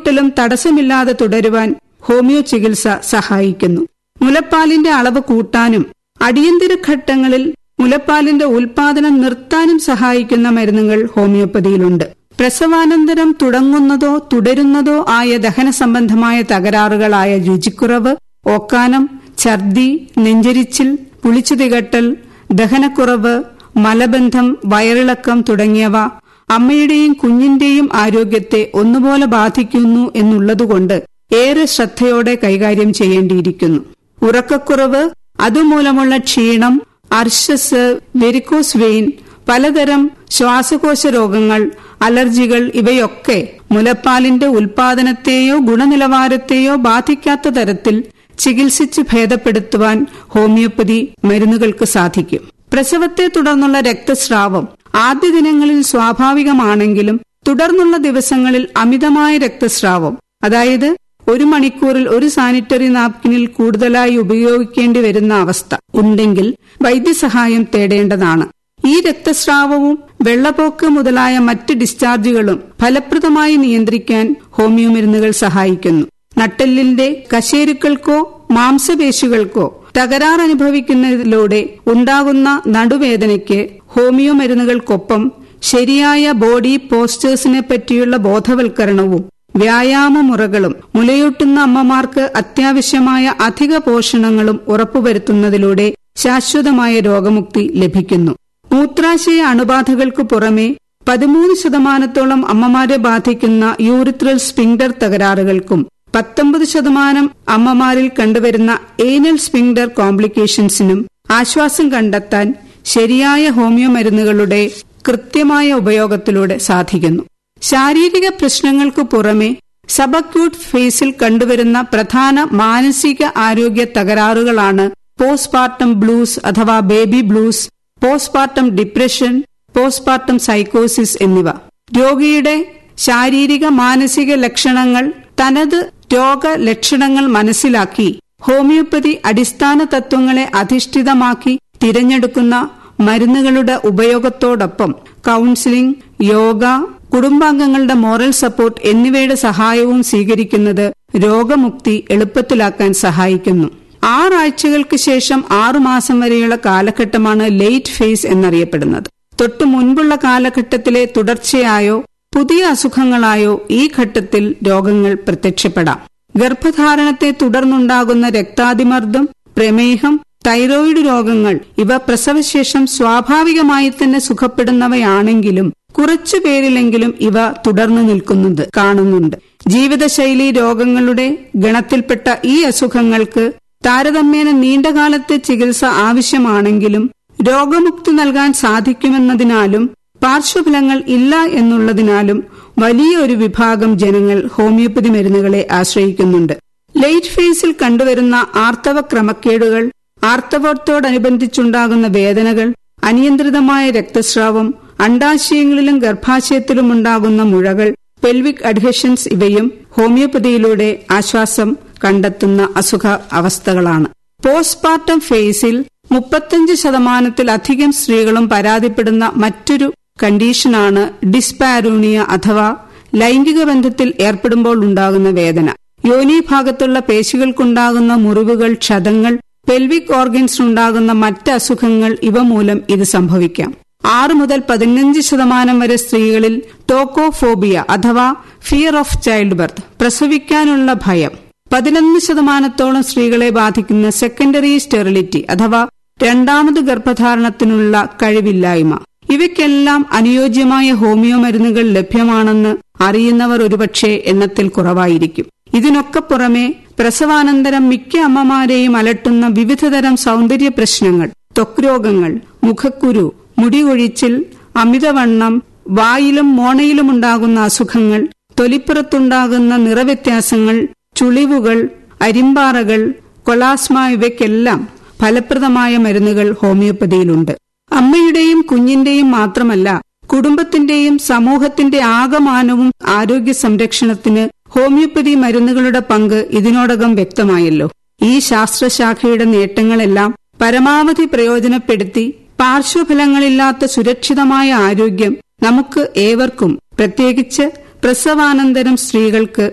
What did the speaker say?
മുലയൂട്ടലും തടസ്സമില്ലാതെ തുടരുവാൻ ഹോമിയോ ചികിത്സ സഹായിക്കുന്നു മുലപ്പാലിന്റെ അളവ് കൂട്ടാനും അടിയന്തര ഘട്ടങ്ങളിൽ മുലപ്പാലിന്റെ ഉൽപാദനം നിർത്താനും സഹായിക്കുന്ന മരുന്നുകൾ ഹോമിയോപ്പതിയിലുണ്ട് പ്രസവാനന്തരം തുടങ്ങുന്നതോ തുടരുന്നതോ ആയ ദഹന സംബന്ധമായ തകരാറുകളായ രുചിക്കുറവ് ഓക്കാനം ഛർദി നെഞ്ചരിച്ചിൽ പുളിച്ചു തികട്ടൽ ദഹനക്കുറവ് മലബന്ധം വയറിളക്കം തുടങ്ങിയവ അമ്മയുടെയും കുഞ്ഞിന്റെയും ആരോഗ്യത്തെ ഒന്നുപോലെ ബാധിക്കുന്നു എന്നുള്ളതുകൊണ്ട് ഏറെ ശ്രദ്ധയോടെ കൈകാര്യം ചെയ്യേണ്ടിയിരിക്കുന്നു ഉറക്കക്കുറവ് അതുമൂലമുള്ള ക്ഷീണം അർശസ് വെരിക്കോസ് വെയിൻ പലതരം ശ്വാസകോശ രോഗങ്ങൾ അലർജികൾ ഇവയൊക്കെ മുലപ്പാലിന്റെ ഉൽപാദനത്തെയോ ഗുണനിലവാരത്തെയോ ബാധിക്കാത്ത തരത്തിൽ ചികിത്സിച്ച് ഭേദപ്പെടുത്തുവാൻ ഹോമിയോപ്പതി മരുന്നുകൾക്ക് സാധിക്കും പ്രസവത്തെ തുടർന്നുള്ള രക്തസ്രാവം ആദ്യ ദിനങ്ങളിൽ സ്വാഭാവികമാണെങ്കിലും തുടർന്നുള്ള ദിവസങ്ങളിൽ അമിതമായ രക്തസ്രാവം അതായത് ഒരു മണിക്കൂറിൽ ഒരു സാനിറ്ററി നാപ്കിനിൽ കൂടുതലായി ഉപയോഗിക്കേണ്ടി വരുന്ന അവസ്ഥ ഉണ്ടെങ്കിൽ വൈദ്യസഹായം തേടേണ്ടതാണ് ഈ രക്തസ്രാവവും വെള്ളപ്പോക്ക് മുതലായ മറ്റ് ഡിസ്ചാർജുകളും ഫലപ്രദമായി നിയന്ത്രിക്കാൻ ഹോമിയോ മരുന്നുകൾ സഹായിക്കുന്നു നട്ടെല്ലിന്റെ കശേരുക്കൾക്കോ മാംസപേശികൾക്കോ തകരാർ അനുഭവിക്കുന്നതിലൂടെ ഉണ്ടാകുന്ന നടുവേദനയ്ക്ക് ഹോമിയോ മരുന്നുകൾക്കൊപ്പം ശരിയായ ബോഡി പോസ്റ്റേഴ്സിനെ പറ്റിയുള്ള ബോധവൽക്കരണവും വ്യായാമ മുറകളും മുലയൂട്ടുന്ന അമ്മമാർക്ക് അത്യാവശ്യമായ അധിക പോഷണങ്ങളും ഉറപ്പുവരുത്തുന്നതിലൂടെ ശാശ്വതമായ രോഗമുക്തി ലഭിക്കുന്നു മൂത്രാശയ അണുബാധകൾക്ക് പുറമെ പതിമൂന്ന് ശതമാനത്തോളം അമ്മമാരെ ബാധിക്കുന്ന യൂറിത്രൽ സ്പിങ്ഡർ തകരാറുകൾക്കും പത്തൊമ്പത് ശതമാനം അമ്മമാരിൽ കണ്ടുവരുന്ന ഏനൽ സ്പിങ്ഡർ കോംപ്ലിക്കേഷൻസിനും ആശ്വാസം കണ്ടെത്താൻ ശരിയായ ഹോമിയോ മരുന്നുകളുടെ കൃത്യമായ ഉപയോഗത്തിലൂടെ സാധിക്കുന്നു ശാരീരിക പ്രശ്നങ്ങൾക്ക് പുറമെ സബക്യൂട്ട് ഫേസിൽ കണ്ടുവരുന്ന പ്രധാന മാനസിക ആരോഗ്യ തകരാറുകളാണ് പോസ്റ്റ്പാർട്ടം ബ്ലൂസ് അഥവാ baby blues postpartum depression postpartum സൈക്കോസിസ് എന്നിവ രോഗിയുടെ ശാരീരിക മാനസിക ലക്ഷണങ്ങൾ തനത് രോഗലക്ഷണങ്ങൾ മനസ്സിലാക്കി ഹോമിയോപ്പതി അടിസ്ഥാന തത്വങ്ങളെ അധിഷ്ഠിതമാക്കി തിരഞ്ഞെടുക്കുന്ന മരുന്നുകളുടെ ഉപയോഗത്തോടൊപ്പം കൌൺസിലിംഗ് യോഗ കുടുംബാംഗങ്ങളുടെ മോറൽ സപ്പോർട്ട് എന്നിവയുടെ സഹായവും സ്വീകരിക്കുന്നത് രോഗമുക്തി എളുപ്പത്തിലാക്കാൻ സഹായിക്കുന്നു ആറാഴ്ചകൾക്ക് ശേഷം ആറുമാസം വരെയുള്ള കാലഘട്ടമാണ് ലേറ്റ് ഫേസ് എന്നറിയപ്പെടുന്നത് തൊട്ടു മുൻപുള്ള കാലഘട്ടത്തിലെ തുടർച്ചയായോ പുതിയ അസുഖങ്ങളായോ ഈ ഘട്ടത്തിൽ രോഗങ്ങൾ പ്രത്യക്ഷപ്പെടാം ഗർഭധാരണത്തെ തുടർന്നുണ്ടാകുന്ന രക്താതിമർദ്ദം പ്രമേഹം തൈറോയിഡ് രോഗങ്ങൾ ഇവ പ്രസവശേഷം സ്വാഭാവികമായി തന്നെ സുഖപ്പെടുന്നവയാണെങ്കിലും കുറച്ചു പേരിലെങ്കിലും ഇവ തുടർന്നു നിൽക്കുന്നത് കാണുന്നുണ്ട് ജീവിതശൈലി രോഗങ്ങളുടെ ഗണത്തിൽപ്പെട്ട ഈ അസുഖങ്ങൾക്ക് താരതമ്യേന നീണ്ടകാലത്തെ ചികിത്സ ആവശ്യമാണെങ്കിലും രോഗമുക്തി നൽകാൻ സാധിക്കുമെന്നതിനാലും പാർശ്വഫലങ്ങൾ ഇല്ല എന്നുള്ളതിനാലും വലിയ ഒരു വിഭാഗം ജനങ്ങൾ ഹോമിയോപ്പതി മരുന്നുകളെ ആശ്രയിക്കുന്നുണ്ട് ലേറ്റ് ഫേസിൽ കണ്ടുവരുന്ന ആർത്തവ ക്രമക്കേടുകൾ ആർത്തവത്തോടനുബന്ധിച്ചുണ്ടാകുന്ന വേദനകൾ അനിയന്ത്രിതമായ രക്തസ്രാവം അണ്ടാശയങ്ങളിലും ഗർഭാശയത്തിലും ഉണ്ടാകുന്ന മുഴകൾ പെൽവിക് അഡ്ഹഷൻസ് ഇവയും ഹോമിയോപ്പതിയിലൂടെ ആശ്വാസം കണ്ടെത്തുന്ന അസുഖ അവസ്ഥകളാണ് പോസ്റ്റ്പാർട്ടം ഫേസിൽ മുപ്പത്തഞ്ച് ശതമാനത്തിലധികം സ്ത്രീകളും പരാതിപ്പെടുന്ന മറ്റൊരു കണ്ടീഷനാണ് ഡിസ്പാരൂണിയ അഥവാ ലൈംഗിക ബന്ധത്തിൽ ഏർപ്പെടുമ്പോൾ ഉണ്ടാകുന്ന വേദന യോനി ഭാഗത്തുള്ള പേശികൾക്കുണ്ടാകുന്ന മുറിവുകൾ ക്ഷതങ്ങൾ പെൽവിക് ഓർഗൻസിനുണ്ടാകുന്ന മറ്റ് അസുഖങ്ങൾ ഇവ മൂലം ഇത് സംഭവിക്കാം ആറ് മുതൽ പതിനഞ്ച് ശതമാനം വരെ സ്ത്രീകളിൽ ടോക്കോഫോബിയ അഥവാ ഫിയർ ഓഫ് ചൈൽഡ് ബർത്ത് പ്രസവിക്കാനുള്ള ഭയം പതിനൊന്ന് ശതമാനത്തോളം സ്ത്രീകളെ ബാധിക്കുന്ന സെക്കൻഡറി സ്റ്റെറിലിറ്റി അഥവാ രണ്ടാമത് ഗർഭധാരണത്തിനുള്ള കഴിവില്ലായ്മ ഇവയ്ക്കെല്ലാം അനുയോജ്യമായ ഹോമിയോ മരുന്നുകൾ ലഭ്യമാണെന്ന് അറിയുന്നവർ ഒരുപക്ഷെ എണ്ണത്തിൽ കുറവായിരിക്കും ഇതിനൊക്കെ പുറമെ പ്രസവാനന്തരം മിക്ക അമ്മമാരെയും അലട്ടുന്ന വിവിധതരം സൗന്ദര്യ പ്രശ്നങ്ങൾ ത്വക്ക് രോഗങ്ങൾ മുഖക്കുരു മുടി കൊഴിച്ചിൽ അമിതവണ്ണം വായിലും മോണയിലും ഉണ്ടാകുന്ന അസുഖങ്ങൾ തൊലിപ്പുറത്തുണ്ടാകുന്ന നിറവ്യത്യാസങ്ങൾ ചുളിവുകൾ അരിമ്പാറകൾ കൊളാസ്മ ഇവയ്ക്കെല്ലാം ഫലപ്രദമായ മരുന്നുകൾ ഹോമിയോപ്പതിയിലുണ്ട് അമ്മയുടെയും കുഞ്ഞിന്റെയും മാത്രമല്ല കുടുംബത്തിന്റെയും സമൂഹത്തിന്റെ ആകമാനവും ആരോഗ്യ സംരക്ഷണത്തിന് ഹോമിയോപ്പതി മരുന്നുകളുടെ പങ്ക് ഇതിനോടകം വ്യക്തമായല്ലോ ഈ ശാസ്ത്രശാഖയുടെ നേട്ടങ്ങളെല്ലാം പരമാവധി പ്രയോജനപ്പെടുത്തി പാർശ്വഫലങ്ങളില്ലാത്ത സുരക്ഷിതമായ ആരോഗ്യം നമുക്ക് ഏവർക്കും പ്രത്യേകിച്ച് പ്രസവാനന്തരം സ്ത്രീകൾക്ക്